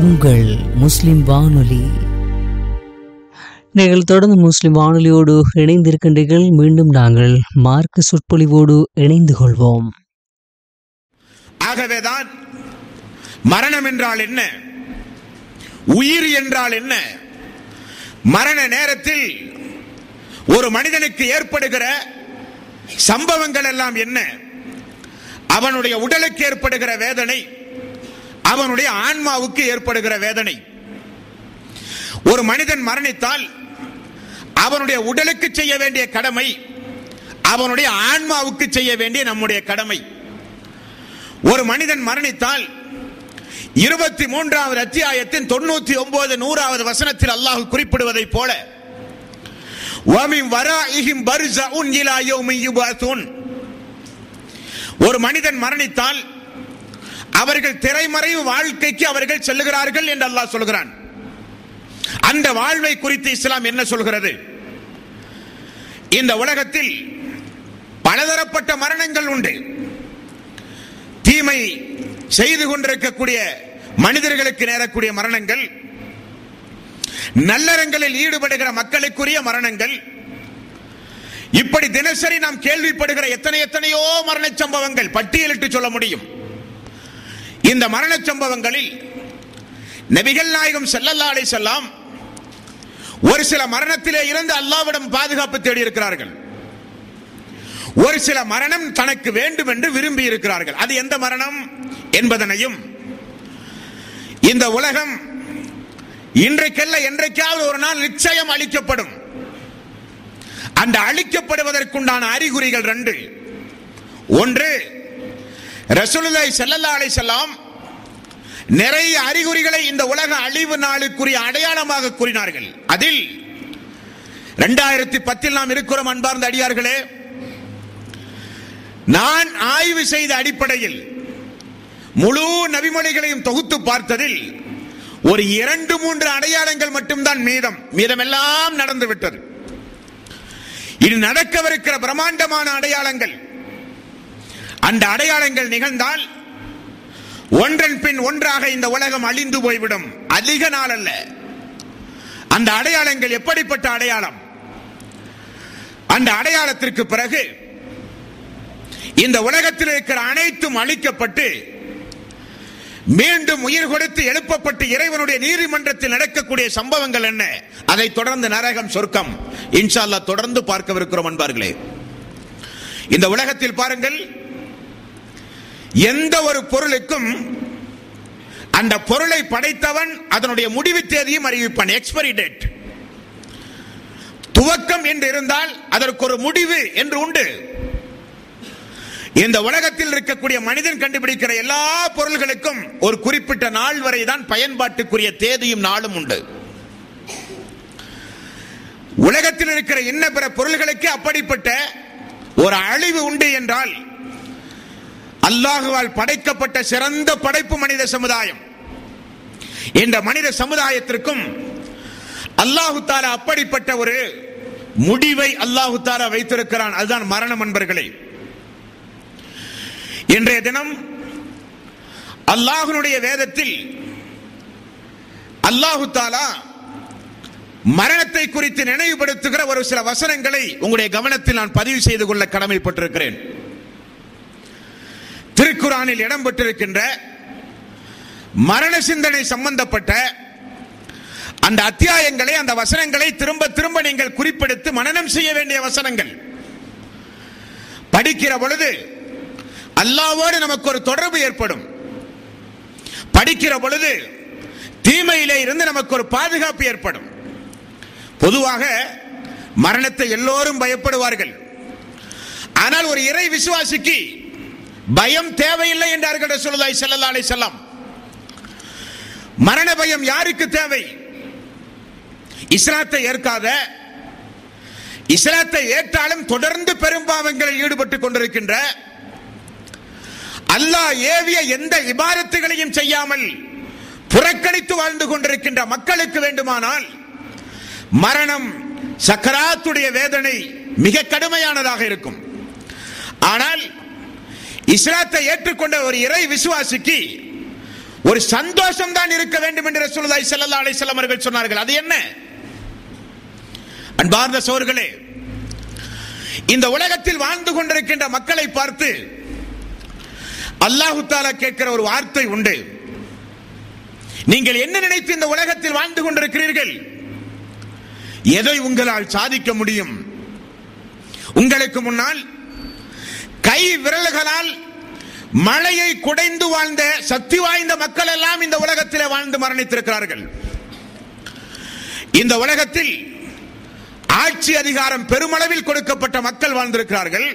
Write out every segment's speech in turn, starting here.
உங்கள் முஸ்லிம் வானொலி நீங்கள் தொடர்ந்து முஸ்லிம் வானொலியோடு இணைந்திருக்கின்றீர்கள் மீண்டும் நாங்கள் மார்க்க சொற்பொழிவோடு இணைந்து கொள்வோம் ஆகவேதான் மரணம் என்றால் என்ன உயிர் என்றால் என்ன மரண நேரத்தில் ஒரு மனிதனுக்கு ஏற்படுகிற சம்பவங்கள் எல்லாம் என்ன அவனுடைய உடலுக்கு ஏற்படுகிற வேதனை அவனுடைய ஆன்மாவுக்கு ஏற்படுகிற வேதனை ஒரு மனிதன் மரணித்தால் அவனுடைய உடலுக்கு செய்ய வேண்டிய கடமை அவனுடைய ஆன்மாவுக்கு செய்ய வேண்டிய நம்முடைய கடமை ஒரு மனிதன் மரணித்தால் இருபத்தி மூன்றாவது அத்தியாயத்தின் தொண்ணூத்தி ஒன்பது நூறாவது வசனத்தில் அல்லாஹ் குறிப்பிடுவதைப் போல "வமின் வராஇஹிம் பர்ஸஉன் இலா யௌமி யுபஅஸூன்." ஒரு மனிதன் மரணித்தால் அவர்கள் திரைமறைவு வாழ்க்கைக்கு அவர்கள் செல்லுகிறார்கள் என்று அல்லாஹ் சொல்கிறான் அந்த வாழ்வை குறித்து இஸ்லாம் என்ன சொல்கிறது இந்த உலகத்தில் பலதரப்பட்ட மரணங்கள் உண்டு தீமை செய்து கொண்டிருக்கக்கூடிய மனிதர்களுக்கு நேரக்கூடிய மரணங்கள் நல்லறங்களில் ஈடுபடுகிற மக்களுக்குரிய மரணங்கள் இப்படி தினசரி நாம் கேள்விப்படுகிற எத்தனை எத்தனையோ மரண சம்பவங்கள் பட்டியலிட்டு சொல்ல முடியும் இந்த மரண சம்பவங்களில் நபிகள் நாயகம் ஸல்லல்லாஹு அலைஹி செல்லாம் ஒரு சில மரணத்திலே இருந்து அல்லாவிடம் பாதுகாப்பு தேடி இருக்கிறார்கள் ஒரு சில மரணம் தனக்கு வேண்டும் என்று விரும்பி இருக்கிறார்கள் அது எந்த மரணம் என்பதனையும் இந்த உலகம் இன்றைக்கல்ல என்றைக்காவது ஒரு நாள் நிச்சயம் அளிக்கப்படும் அந்த அளிக்கப்படுவதற்குண்டான அறிகுறிகள் ரெண்டு ஒன்று ரசூலுல்லாஹி ஸல்லல்லாஹு அலைஹி வஸல்லம் நிறைய அறிகுறிகளை இந்த உலக அழிவு நாளுக்குரிய அடையாளமாக கூறினார்கள் அதில் இரண்டாயிரத்தி பத்தில் நாம் இருக்கிறோம் அன்பார்ந்த அடியார்களே நான் ஆய்வு செய்த அடிப்படையில் முழு நபிமொழிகளையும் தொகுத்து பார்த்ததில் ஒரு இரண்டு மூன்று அடையாளங்கள் மட்டும்தான் மீதம் மீதமெல்லாம் நடந்து விட்டது இது நடக்கவிருக்கிற பிரம்மாண்டமான அடையாளங்கள் அந்த அடையாளங்கள் நிகழ்ந்தால் ஒன்றன் பின் ஒன்றாக இந்த உலகம் அழிந்து போய்விடும் அதிக நாள் அல்ல அந்த அடையாளங்கள் எப்படிப்பட்ட அடையாளம் அந்த அடையாளத்திற்கு பிறகு இந்த உலகத்தில் இருக்கிற அனைத்தும் அழிக்கப்பட்டு மீண்டும் உயிர் கொடுத்து எழுப்பப்பட்டு இறைவனுடைய நீதிமன்றத்தில் நடக்கக்கூடிய சம்பவங்கள் என்ன அதை தொடர்ந்து நரகம் சொர்க்கம் இன்ஷா அல்லாஹ் தொடர்ந்து பார்க்கவிருக்கிறோம் அன்பார்களே இந்த உலகத்தில் பாருங்கள் எந்த ஒரு பொருளுக்கும் அந்த பொருளை படைத்தவன் அதனுடைய முடிவு தேதியும் அறிவிப்பான் எக்ஸ்பைரி டேட் துவக்கம் என்று இருந்தால் அதற்கு ஒரு முடிவு என்று உண்டு இந்த உலகத்தில் இருக்கக்கூடிய மனிதன் கண்டுபிடிக்கிற எல்லா பொருள்களுக்கும் ஒரு குறிப்பிட்ட நாள் வரை தான் பயன்பாட்டுக்குரிய தேதியும் நாளும் உண்டு உலகத்தில் இருக்கிற இன்ன பிற பொருள்களுக்கு அப்படிப்பட்ட ஒரு அழிவு உண்டு என்றால் அல்லாஹுவால் படைக்கப்பட்ட சிறந்த படைப்பு மனித சமுதாயம் இந்த மனித சமுதாயத்திற்கும் அல்லாஹு தாலா அப்படிப்பட்ட ஒரு முடிவை அல்லாஹு தாலா வைத்திருக்கிறான் அதுதான் மரணம் என்பர்களே இன்றைய தினம் அல்லாஹனுடைய வேதத்தில் அல்லாஹு தாலா மரணத்தை குறித்து நினைவுபடுத்துகிற ஒரு சில வசனங்களை உங்களுடைய கவனத்தில் நான் பதிவு செய்து கொள்ள கடமைப்பட்டிருக்கிறேன் திருக்குறானில் இடம்பெற்றிருக்கின்ற மரண சிந்தனை சம்பந்தப்பட்ட அந்த அத்தியாயங்களை அந்த வசனங்களை திரும்ப திரும்ப நீங்கள் குறிப்பெடுத்து மனனம் செய்ய வேண்டிய வசனங்கள் படிக்கிற பொழுது அல்லாவோடு நமக்கு ஒரு தொடர்பு ஏற்படும் படிக்கிற பொழுது தீமையிலே இருந்து நமக்கு ஒரு பாதுகாப்பு ஏற்படும் பொதுவாக மரணத்தை எல்லோரும் பயப்படுவார்கள் ஆனால் ஒரு இறை விசுவாசிக்கு பயம் தேவையில்லை என்றார்கள் ரசூலுல்லாஹி ஸல்லல்லாஹு அலைஹி வஸல்லம் மரண பயம் யாருக்கு தேவை இஸ்லாத்தை ஏற்காத இஸ்லாத்தை ஏற்றாலும் தொடர்ந்து பெரும்பாவங்களில் ஈடுபட்டுக் கொண்டிருக்கின்ற அல்லாஹ் ஏவிய எந்த இபாரத்துகளையும் செய்யாமல் புறக்கணித்து வாழ்ந்து கொண்டிருக்கின்ற மக்களுக்கு வேண்டுமானால் மரணம் சக்கராத்துடைய வேதனை மிக கடுமையானதாக இருக்கும் ஆனால் இஸ்லாத்தை ஏற்றுக்கொண்ட ஒரு இறை விசுவாசிக்கு ஒரு சந்தோஷம் தான் இருக்க வேண்டும் என்று ரசூலுல்லாஹி ஸல்லல்லாஹு அலைஹி வஸல்லம் அவர்கள் சொன்னார்கள் அது என்ன அன்பார்ந்த சோர்களே இந்த உலகத்தில் வாழ்ந்து கொண்டிருக்கின்ற மக்களை பார்த்து அல்லாஹு தாலா கேட்கிற ஒரு வார்த்தை உண்டு நீங்கள் என்ன நினைத்து இந்த உலகத்தில் வாழ்ந்து கொண்டிருக்கிறீர்கள் எதை உங்களால் சாதிக்க முடியும் உங்களுக்கு முன்னால் கை விரல்களால் மழையை குடைந்து வாழ்ந்த சக்தி வாய்ந்த மக்கள் எல்லாம் இந்த உலகத்தில் வாழ்ந்து மரணித்திருக்கிறார்கள் இந்த உலகத்தில் ஆட்சி அதிகாரம் பெருமளவில் கொடுக்கப்பட்ட மக்கள் வாழ்ந்திருக்கிறார்கள்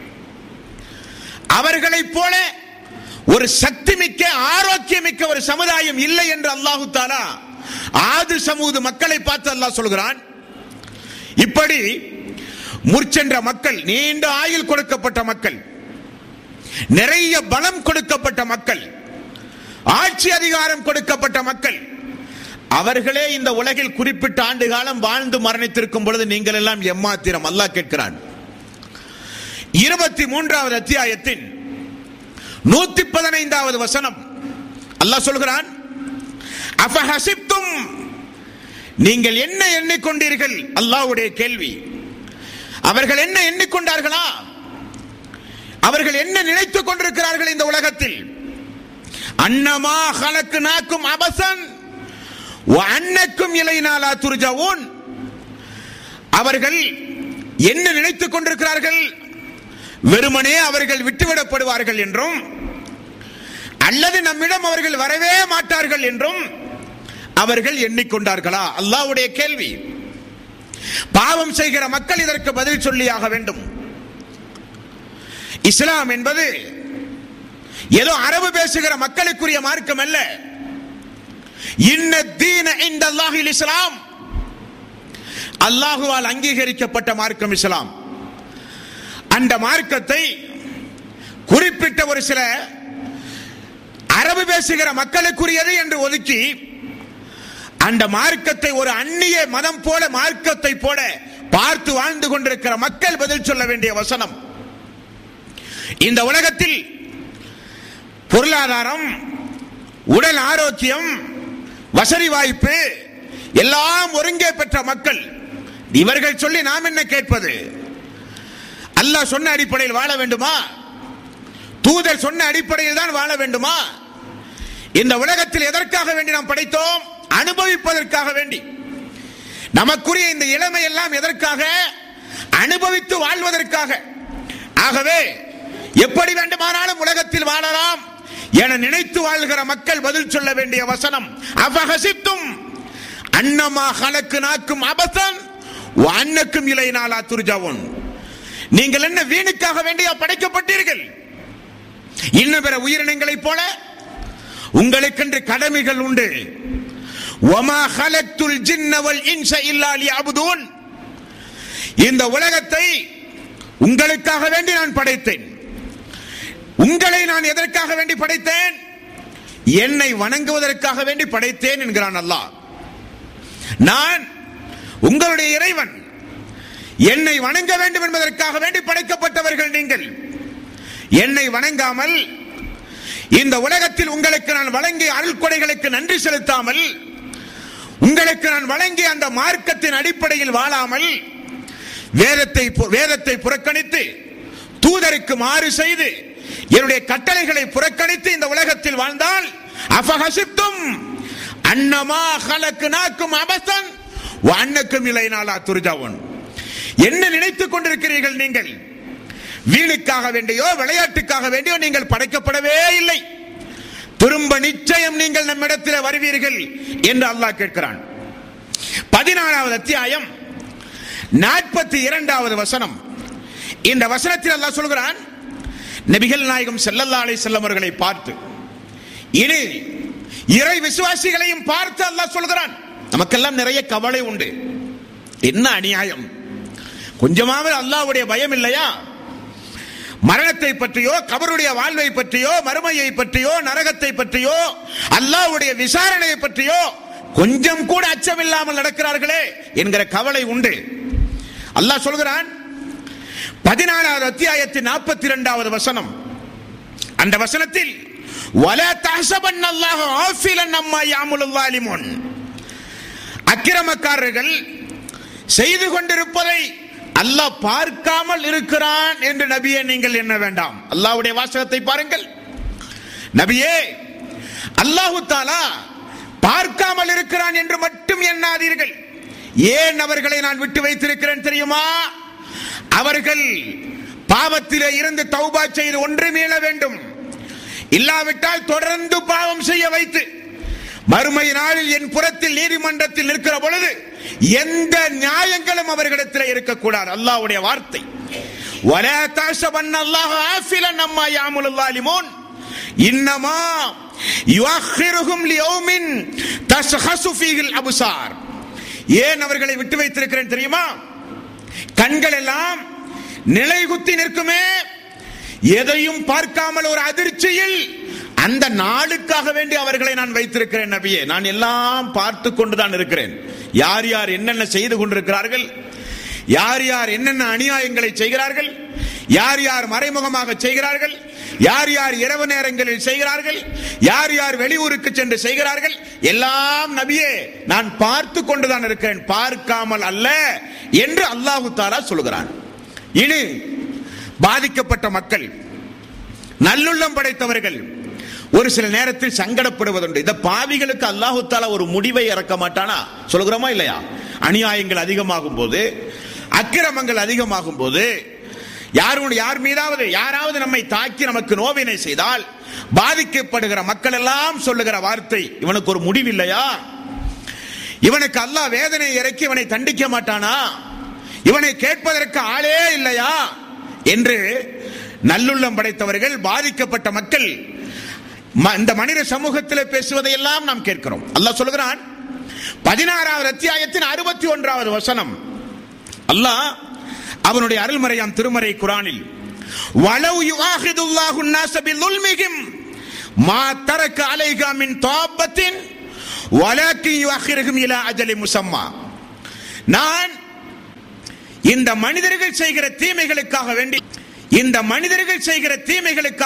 அவர்களைப் போல ஒரு சக்தி மிக்க ஆரோக்கியமிக்க ஒரு சமுதாயம் இல்லை என்று அல்லாஹு தாலா ஆது சமூக மக்களை பார்த்து அல்லாஹ் சொல்கிறான் இப்படி முற்சென்ற மக்கள் நீண்ட ஆயுள் கொடுக்கப்பட்ட மக்கள் நிறைய பலம் கொடுக்கப்பட்ட மக்கள் ஆட்சி அதிகாரம் கொடுக்கப்பட்ட மக்கள் அவர்களே இந்த உலகில் குறிப்பிட்ட ஆண்டு காலம் வாழ்ந்து மரணித்திருக்கும் பொழுது நீங்கள் எல்லாம் எம்மாத்திரம் அல்லாஹ் கேட்கிறான் இருபத்தி மூன்றாவது அத்தியாயத்தின் நூத்தி பதினைந்தாவது வசனம் அல்லாஹ் சொல்கிறான் அஃபஹசிப்தும் நீங்கள் என்ன எண்ணிக்கொண்டீர்கள் அல்லாஹ்வுடைய கேள்வி அவர்கள் என்ன எண்ணிக்கொண்டார்களா அவர்கள் என்ன நினைத்துக் கொண்டிருக்கிறார்கள் இந்த உலகத்தில் அன்னமா ஹலக்கு நாக்கும் அபசன் அன்னக்கும் இலைநாளா துர்ஜவுன் அவர்கள் என்ன நினைத்துக் கொண்டிருக்கிறார்கள் வெறுமனே அவர்கள் விட்டுவிடப்படுவார்கள் என்றும் அல்லது நம்மிடம் அவர்கள் வரவே மாட்டார்கள் என்றும் அவர்கள் எண்ணிக்கொண்டார்களா அல்லாஹ்வுடைய கேள்வி பாவம் செய்கிற மக்கள் இதற்கு பதில் சொல்லியாக வேண்டும் இஸ்லாம் என்பது ஏதோ அரபு பேசுகிற மக்களுக்குரிய மார்க்கம் அல்ல இன்ன தீன இந்த அல்லாஹில் இஸ்லாம் அல்லாஹுவால் அங்கீகரிக்கப்பட்ட மார்க்கம் இஸ்லாம் அந்த மார்க்கத்தை குறிப்பிட்ட ஒரு சில அரபு பேசுகிற மக்களுக்குரியது என்று ஒதுக்கி அந்த மார்க்கத்தை ஒரு அந்நிய மதம் போல மார்க்கத்தை போல பார்த்து வாழ்ந்து கொண்டிருக்கிற மக்கள் பதில் சொல்ல வேண்டிய வசனம் இந்த உலகத்தில் பொருளாதாரம் உடல் ஆரோக்கியம் வசதி வாய்ப்பு எல்லாம் ஒருங்கே பெற்ற மக்கள் இவர்கள் சொல்லி நாம் என்ன கேட்பது அல்லாஹ் சொன்ன அடிப்படையில் வாழ வேண்டுமா தூதர் சொன்ன அடிப்படையில் தான் வாழ வேண்டுமா இந்த உலகத்தில் எதற்காக வேண்டி நாம் படைத்தோம் அனுபவிப்பதற்காக வேண்டி நமக்குரிய இந்த இளமை எல்லாம் எதற்காக அனுபவித்து வாழ்வதற்காக ஆகவே எப்படி வேண்டுமானாலும் உலகத்தில் வாழலாம் என நினைத்து வாழ்கிற மக்கள் பதில் சொல்ல வேண்டிய வசனம் அபகசித்தும் அன்னமா கலக்கு நாக்கும் அபசன் அன்னக்கும் இலை நாளா துர்ஜாவும் நீங்கள் என்ன வீணுக்காக வேண்டியா படைக்கப்பட்டீர்கள் இன்னும் பிற உயிரினங்களைப் போல உங்களுக்கென்று கடமைகள் உண்டு ஒமா ஹலத்துல் ஜின்னவல் இன்ச இல்லா லியஅபுதூன் இந்த உலகத்தை உங்களுக்காக வேண்டி நான் படைத்தேன் உங்களை நான் எதற்காக வேண்டி படைத்தேன் என்னை வணங்குவதற்காக வேண்டி படைத்தேன் என்கிறான் அல்லாஹ் நான் உங்களுடைய இறைவன் என்னை வணங்க வேண்டும் என்பதற்காக வேண்டி படைக்கப்பட்டவர்கள் நீங்கள் என்னை வணங்காமல் இந்த உலகத்தில் உங்களுக்கு நான் வழங்கிய அருள்கொடைகளுக்கு நன்றி செலுத்தாமல் உங்களுக்கு நான் வழங்கிய அந்த மார்க்கத்தின் அடிப்படையில் வாழாமல் வேதத்தை வேதத்தை புறக்கணித்து தூதருக்கு மாறு செய்து என்னுடைய கட்டளைகளை புறக்கணித்து இந்த உலகத்தில் வாழ்ந்தால் அபஹசித்தும் அன்னமா ஹலக்கு நாக்கும் அபசன் அன்னக்கும் இலை நாளா துர்ஜாவன் என்ன நினைத்துக் கொண்டிருக்கிறீர்கள் நீங்கள் வீணுக்காக வேண்டியோ விளையாட்டுக்காக வேண்டியோ நீங்கள் படைக்கப்படவே இல்லை திரும்ப நிச்சயம் நீங்கள் நம்மிடத்தில் வருவீர்கள் என்று அல்லாஹ் கேட்கிறான் பதினாலாவது அத்தியாயம் நாற்பத்தி இரண்டாவது வசனம் இந்த வசனத்தில் அல்லாஹ் சொல்கிறான் நபிகள் நாயகம் செல்லல்லா அலை செல்லவர்களை பார்த்து இனி இறை விசுவாசிகளையும் பார்த்து அல்லாஹ் சொல்கிறான் நமக்கெல்லாம் நிறைய கவலை உண்டு என்ன அநியாயம் கொஞ்சமாவது அல்லாஹ்வுடைய பயம் இல்லையா மரணத்தை பற்றியோ கபருடைய வாழ்வை பற்றியோ மறுமையை பற்றியோ நரகத்தை பற்றியோ அல்லாஹ்வுடைய விசாரணையை பற்றியோ கொஞ்சம் கூட அச்சமில்லாமல் நடக்கிறார்களே என்கிற கவலை உண்டு அல்லாஹ் சொல்கிறான் பதினாலாவது அத்தியாயத்தின் நாற்பத்தி இரண்டாவது வசனம் அந்த வசனத்தில் வல தஹசபன் அல்லாஹ் ஆஃபிலன் அம்மா யாமுல் வாலிமுன் அக்கிரமக்காரர்கள் செய்து கொண்டிருப்பதை அல்லாஹ் பார்க்காமல் இருக்கிறான் என்று நபியே நீங்கள் எண்ண வேண்டாம் அல்லாஹ்வுடைய வாசகத்தை பாருங்கள் நபியே அல்லாஹு தாலா பார்க்காமல் இருக்கிறான் என்று மட்டும் எண்ணாதீர்கள் ஏன் அவர்களை நான் விட்டு வைத்திருக்கிறேன் தெரியுமா அவர்கள் பாவத்திலே இருந்து தௌபா செய்து ஒன்று மீள வேண்டும் இல்லாவிட்டால் தொடர்ந்து பாவம் செய்ய வைத்து மறுமை நாளில் என் புறத்தில் நீதிமன்றத்தில் நிற்கிற பொழுது எந்த நியாயங்களும் அவர்களிடத்தில் இருக்கக்கூடாது அல்லாஹ்வுடைய வார்த்தை ولا تحسبن الله غافلا عما يعمل الظالمون انما يؤخرهم ليوم تشخص فيه الابصار ஏன் அவர்களை விட்டு வைத்திருக்கிறேன் தெரியுமா கண்கள் எல்லாம் நிலைகுத்தி நிற்குமே எதையும் பார்க்காமல் ஒரு அதிர்ச்சியில் அந்த நாளுக்காக வேண்டி அவர்களை நான் வைத்திருக்கிறேன் நபியே நான் எல்லாம் பார்த்து கொண்டுதான் இருக்கிறேன் யார் யார் என்னென்ன செய்து கொண்டிருக்கிறார்கள் யார் யார் என்னென்ன அநியாயங்களை செய்கிறார்கள் யார் யார் மறைமுகமாக செய்கிறார்கள் யார் யார் இரவு நேரங்களில் செய்கிறார்கள் யார் யார் வெளியூருக்கு சென்று செய்கிறார்கள் எல்லாம் நபியே நான் பார்த்து கொண்டுதான் இருக்கிறேன் பார்க்காமல் அல்ல என்று அல்லாஹு தாலா சொல்கிறான் இனி பாதிக்கப்பட்ட மக்கள் நல்லுள்ளம் படைத்தவர்கள் ஒரு சில நேரத்தில் சங்கடப்படுவதுண்டு இந்த பாவிகளுக்கு அல்லாஹு தாலா ஒரு முடிவை இறக்க மாட்டானா சொல்கிறோமா இல்லையா அநியாயங்கள் அதிகமாகும் போது அக்கிரமங்கள் அதிகமாகும் போது யாரும் யார் மீதாவது யாராவது நம்மை தாக்கி நமக்கு நோவினை செய்தால் பாதிக்கப்படுகிற மக்கள் எல்லாம் சொல்லுகிற வார்த்தை இவனுக்கு ஒரு முடிவில்லையா இவனுக்கு அல்லாஹ் வேதனை இறக்கி இவனை தண்டிக்க மாட்டானா இவனை கேட்பதற்கு ஆளே இல்லையா என்று நல்லுள்ளம் படைத்தவர்கள் பாதிக்கப்பட்ட மக்கள் ம- இந்த மனித சமூகத்தில் பேசுவதை எல்லாம் நாம் கேட்கிறோம் அல்லாஹ் சொல்கிறான் பதினாறாவது அத்தியாயத்தின் அறுபத்தி ஒன்றாவது வசனம் அல்லாஹ் அவனுடைய அருள்மறையாம் திருமறை குரானில் வலவு யுஆஹிதுல்லாஹு الناس بظلمهم ما ترك عليها من طابة ولكن يؤخرهم الى اجل مسمى நான் இந்த மனிதர்கள் செய்கிற தீமைகளுக்காக வேண்டி இந்த மனிதர்கள் செய்கிற தீமைகளுக்காக